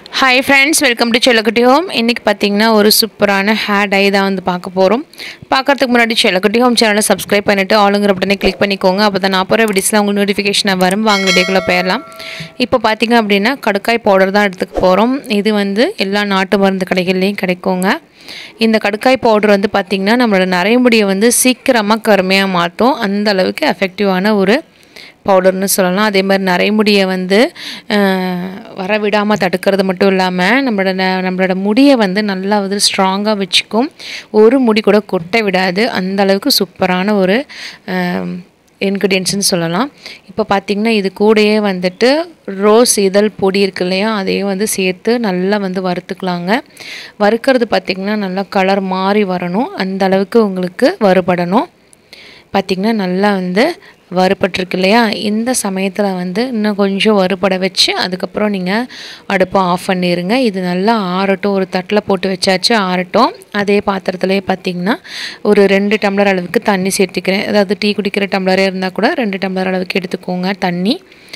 hi friends welcome to செல்லக்குட்டி home இன்றைக்கி பார்த்தீங்கன்னா ஒரு சூப்பரான ஹேர் டை தான் வந்து பார்க்க போகிறோம் பார்க்கறதுக்கு முன்னாடி செல்லக்குட்டி ஹோம் சேனலை சப்ஸ்கிரைப் பண்ணிவிட்டு ஆளுங்கிற பட்டனை கிளிக் பண்ணிக்கோங்க அப்போ தான் நான் போகிற வீடியோஸில் உங்களுக்கு நோட்டிஃபிகேஷன் வரும் வாங்க வீடியோக்குள்ளே போயிடலாம் இப்போ பார்த்தீங்க அப்படின்னா கடுக்காய் பவுடர் தான் எடுத்துக்க போகிறோம் இது வந்து எல்லா நாட்டு மருந்து கடைகள்லேயும் கிடைக்குங்க இந்த கடுக்காய் பவுடர் வந்து பார்த்திங்கன்னா நம்மளோட நரைமுடியை வந்து சீக்கிரமாக கருமையாக மாற்றும் அந்த அளவுக்கு எஃபெக்டிவான ஒரு பவுடர்னு சொல்லலாம் அதே மாதிரி நரைமுடியை வந்து அஹ், வர விடாமல் தடுக்கிறது மட்டும் இல்லாமல் நம்மளோட ந- நம்மளோட முடியை வந்து நல்லா வந்து ஸ்ட்ராங்காக வச்சுக்கும் ஒரு முடி கூட கொட்ட விடாது அந்த அளவுக்கு சூப்பரான ஒரு இன்க்ரீடியன்ஸ்னு சொல்லலாம் இப்போ பார்த்திங்கன்னா இது கூடயே வந்துட்டு ரோஸ் இதழ் பொடி இருக்கு இல்லையா அதையும் வந்து சேர்த்து நல்லா வந்து வறுத்துக்கலாங்க வறுக்கிறது பார்த்திங்கன்னா நல்லா கலர் மாறி வரணும் அந்த அளவுக்கு உங்களுக்கு வறுபடணும் பார்த்திங்கன்னா நல்லா வந்து வறுபட்டிருக்கு இல்லையா இந்த சமயத்தில் வந்து இன்னும் கொஞ்சம் வறுபட வச்சு அதுக்கப்புறம் நீங்கள் அடுப்பை ஆஃப் பண்ணிடுங்க இது நல்லா ஆறட்டும் ஒரு தட்டில் போட்டு வச்சாச்சு ஆறட்டும் அதே பாத்திரத்துலேயே பார்த்திங்கன்னா ஒரு ரெண்டு டம்ளர் அளவுக்கு தண்ணி சேர்த்துக்கிறேன் அதாவது டீ குடிக்கிற டம்ளரே இருந்தால் கூட ரெண்டு டம்ளர் அளவுக்கு எடுத்துக்கோங்க தண்ணி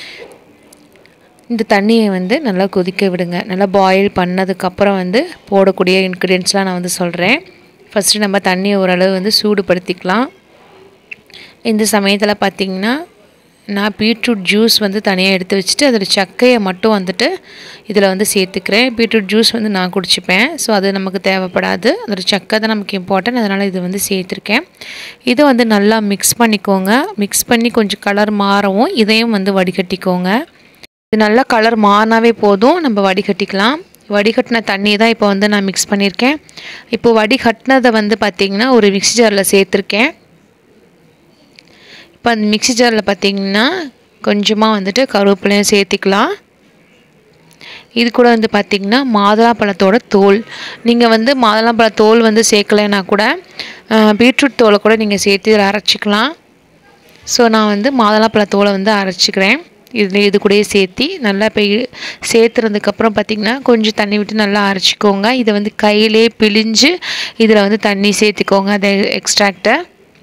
இந்த தண்ணியை வந்து நல்லா கொதிக்க விடுங்க நல்லா பாயில் பண்ணதுக்கப்புறம் வந்து போடக்கூடிய இன்க்ரீடியன்ஸ்லாம் நான் வந்து சொல்கிறேன் ஃபஸ்ட்டு நம்ம தண்ணியை ஓரளவு வந்து சூடுபடுத்திக்கலாம் இந்த சமயத்தில் பார்த்திங்கன்னா நான் பீட்ரூட் ஜூஸ் வந்து தனியாக எடுத்து வச்சுட்டு அதில் சக்கையை மட்டும் வந்துட்டு இதில் வந்து சேர்த்துக்கிறேன் பீட்ரூட் ஜூஸ் வந்து நான் குடிச்சிப்பேன் ஸோ அது நமக்கு தேவைப்படாது அதோட சக்கை தான் நமக்கு இம்பார்ட்டன்ட் அதனால் இது வந்து சேர்த்துருக்கேன் இதை வந்து நல்லா மிக்ஸ் பண்ணிக்கோங்க மிக்ஸ் பண்ணி கொஞ்சம் கலர் மாறவும் இதையும் வந்து வடிகட்டிக்கோங்க இது நல்லா கலர் மாறினாவே போதும் நம்ம வடிகட்டிக்கலாம் வடிகட்டின தண்ணி தான் இப்போ வந்து நான் மிக்ஸ் பண்ணியிருக்கேன் இப்போ வடிகட்டினதை வந்து பார்த்திங்கன்னா ஒரு மிக்ஸி ஜாரில் சேர்த்துருக்கேன் இப்போ அந்த மிக்ஸி ஜாரில் பார்த்தீங்கன்னா கொஞ்சமாக வந்துட்டு கருவேப்பிலையும் சேர்த்திக்கலாம் இது கூட வந்து பார்த்திங்கன்னா மாதுளம்பழத்தோட தோல் நீங்கள் வந்து மாதுளம்பழ தோல் வந்து சேர்க்கலைன்னா கூட அஹ், பீட்ரூட் தோலை கூட நீங்கள் சேர்த்து இதில் அரைச்சிக்கலாம் ஸோ நான் வந்து மாதுளம்பழ தோலை வந்து அரைச்சிக்கிறேன் இதில் இது கூடயே சேர்த்தி நல்லா இப்போ சேர்த்துறதுக்கப்புறம் பார்த்திங்கன்னா கொஞ்சம் தண்ணி விட்டு நல்லா அரைச்சிக்கோங்க இதை வந்து கையிலே பிழிஞ்சு இதில் வந்து தண்ணி சேர்த்துக்கோங்க அதை எக்ஸ்ட்ராக்டை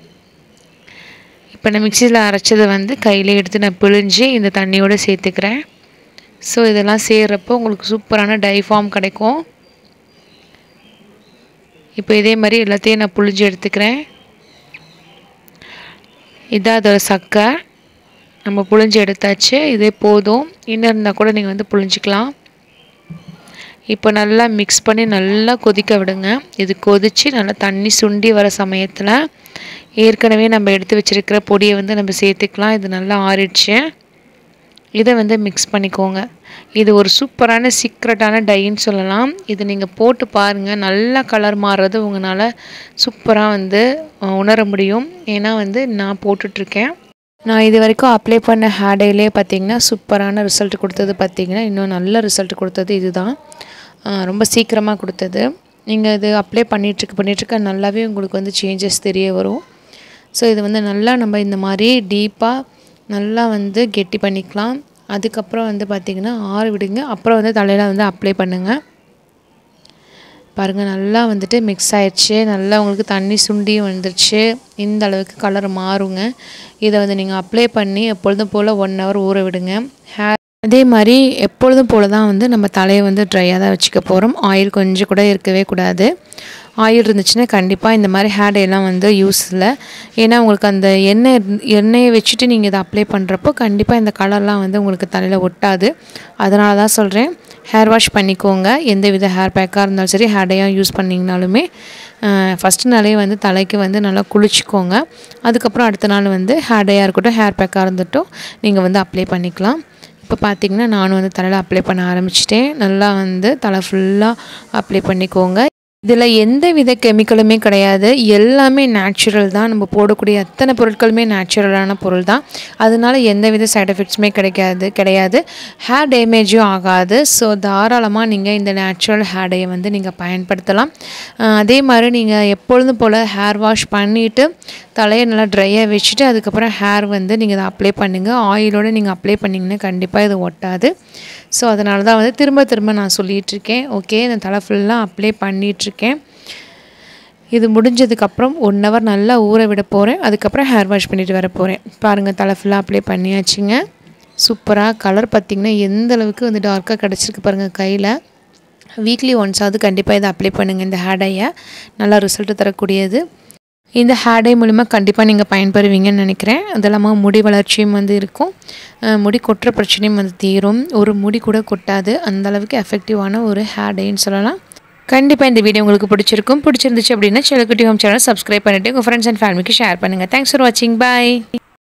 இப்போ நான் மிக்சியில் அரைச்சதை வந்து கையிலே எடுத்து நான் பிழிஞ்சு இந்த தண்ணியோடு சேர்த்துக்கிறேன் ஸோ இதெல்லாம் சேர்றப்போ உங்களுக்கு சூப்பரான டை ஃபார்ம் கிடைக்கும் இப்போ இதே மாதிரி எல்லாத்தையும் நான் புழிஞ்சு எடுத்துக்கிறேன் இதான் அதோட சக்கை நம்ம புழிஞ்சு எடுத்தாச்சு இதே போதும் இன்னும் இருந்தால் கூட நீங்கள் வந்து புழிஞ்சிக்கலாம் இப்போ நல்லா மிக்ஸ் பண்ணி நல்லா கொதிக்க விடுங்க இது கொதித்து நல்லா தண்ணி சுண்டி வர சமயத்தில் ஏற்கனவே நம்ம எடுத்து வச்சிருக்கிற பொடியை வந்து நம்ம சேர்த்துக்கலாம் இது நல்லா ஆறிடுச்சு இதை வந்து மிக்ஸ் பண்ணிக்கோங்க இது ஒரு சூப்பரான சீக்ரெட்டான டைன்னு சொல்லலாம் இது நீங்கள் போட்டு பாருங்கள் நல்லா கலர் மாறுறது உங்களால் சூப்பராக வந்து அஹ், உணர முடியும் ஏன்னா வந்து நான் போட்டுட்ருக்கேன் நான் இது வரைக்கும் அப்ளை பண்ண ஹேர் டைலே பார்த்தீங்கன்னா சூப்பரான ரிசல்ட் கொடுத்தது பார்த்தீங்கன்னா இன்னும் நல்ல ரிசல்ட் கொடுத்தது இதுதான் அஹ், ரொம்ப சீக்கிரமாக கொடுத்தது நீங்கள் இது அப்ளை பண்ணிகிட்ருக்க பண்ணிகிட்ருக்க நல்லாவே உங்களுக்கு வந்து சேஞ்சஸ் தெரிய வரும் ஸோ இது வந்து நல்லா நம்ம இந்த மாதிரி டீப்பாக நல்லா வந்து கெட்டி பண்ணிக்கலாம் அதுக்கப்புறம் வந்து பார்த்திங்கன்னா ஆற விடுங்க அப்புறம் வந்து தலையில் வந்து அப்ளை பண்ணுங்கள் பாருங்கள் நல்லா வந்துட்டு மிக்ஸ் ஆயிடுச்சு நல்லா உங்களுக்கு தண்ணி சுண்டியும் வந்துருச்சு இந்த அளவுக்கு கலர் மாறுங்க இதை வந்து நீங்கள் அப்ளை பண்ணி எப்பொழுதும் போல் ஒன் ஹவர் ஊற விடுங்க ஹேர் அதே மாதிரி எப்பொழுதும் போல் தான் வந்து நம்ம தலையை வந்து ட்ரையாக தான் வச்சுக்க போகிறோம் ஆயில் கொஞ்சம் கூட இருக்கவே கூடாது ஆயில் இருந்துச்சுன்னா கண்டிப்பாக இந்த மாதிரி ஹேர் எல்லாம் வந்து யூஸ் இல்லை ஏன்னா உங்களுக்கு அந்த எண்ணெய் இருந்து- எண்ணெயை வச்சுட்டு நீங்கள் இதை அப்ளை பண்ணுறப்போ கண்டிப்பாக இந்த கலர்லாம் வந்து உங்களுக்கு தலையில் ஒட்டாது அதனால தான் சொல்கிறேன் ஹேர் வாஷ் பண்ணிக்கோங்க எந்த வித ஹேர் பேக்காக இருந்தாலும் சரி ஹேர் டையாக யூஸ் பண்ணிங்கனாலுமே ஃபஸ்ட்டு நாளே வந்து தலைக்கு வந்து நல்லா குளிச்சுக்கோங்க அதுக்கப்புறம் அடுத்த நாள் வந்து ஹேர் டையாக இருக்கட்டும் ஹேர் பேக்காக இருந்துட்டும் நீங்கள் வந்து அப்ளை பண்ணிக்கலாம் இப்போ பார்த்தீங்கன்னா நானும் வந்து தலையில் அப்ளை பண்ண ஆரம்பிச்சிட்டேன் நல்லா வந்து தலை ஃபுல்லாக அப்ளை பண்ணிக்கோங்க இதில் எந்த வித கெமிக்கலுமே கிடையாது எல்லாமே நேச்சுரல் தான் நம்ம போடக்கூடிய அத்தனை பொருட்களுமே நேச்சுரலான பொருள் தான் அதனால எந்த வித சைட் எஃபெக்ட்ஸுமே கிடைக்காது கிடையாது ஹேர் டேமேஜும் ஆகாது ஸோ தாராளமாக நீங்கள் இந்த நேச்சுரல் ஹேர் டையை வந்து நீங்கள் பயன்படுத்தலாம் அஹ் அதே மாதிரி நீங்கள் எப்பொழுதும் போல் ஹேர் வாஷ் பண்ணிவிட்டு தலையை நல்லா ட்ரையாக வச்சுட்டு அதுக்கப்புறம் ஹேர் வந்து நீங்கள் இதை அப்ளை பண்ணுங்கள் ஆயிலோடு நீங்கள் அப்ளை பண்ணிங்கன்னா கண்டிப்பாக இது ஒட்டாது ஸோ அதனால தான் வந்து திரும்ப திரும்ப நான் சொல்லிகிட்டு இருக்கேன் ஓகே நான் தலை ஃபுல்லாக அப்ளை பண்ணிகிட்ருக்கேன் இது முடிஞ்சதுக்கப்புறம் ஒன் ஹவர் நல்லா ஊற விட போகிறேன் அதுக்கப்புறம் ஹேர் வாஷ் பண்ணிட்டு வர போகிறேன் பாருங்கள் தலை ஃபுல்லாக அப்ளை பண்ணியாச்சுங்க சூப்பராக கலர் பார்த்திங்கன்னா எந்த அளவுக்கு வந்து டார்க்காக கிடச்சிருக்கு பாருங்கள் கையில் வீக்லி ஒன்ஸாவது கண்டிப்பாக இதை அப்ளை பண்ணுங்கள் இந்த ஹேர் டையை நல்லா ரிசல்ட் தரக்கூடியது இந்த ஹேர் டை மூலிமா கண்டிப்பாக நீங்கள் பயன்பெறுவீங்கன்னு நினைக்கிறேன் அது இல்லாமல் முடி வளர்ச்சியும் வந்து இருக்கும் அஹ் முடி கொட்டுற பிரச்சனையும் வந்து தீரும் ஒரு முடி கூட கொட்டாது அந்த அளவுக்கு எஃபெக்டிவான ஒரு ஹேர் டைன்னு சொல்லலாம் கண்டிப்பாக இந்த வீடியோ உங்களுக்கு பிடிச்சிருக்கும் பிடிச்சிருந்துச்சு அப்படின்னா செலக்குட்டி ஹோம் சேனல் சப்ஸ்கிரைப் பண்ணிவிட்டு உங்கள் ஃப்ரெண்ட்ஸ் அண்ட் ஃபேமிலிக்கு ஷேர் பண்ணுங்கள் தேங்க்ஸ் ஃபார் வாட்சிங் பாய்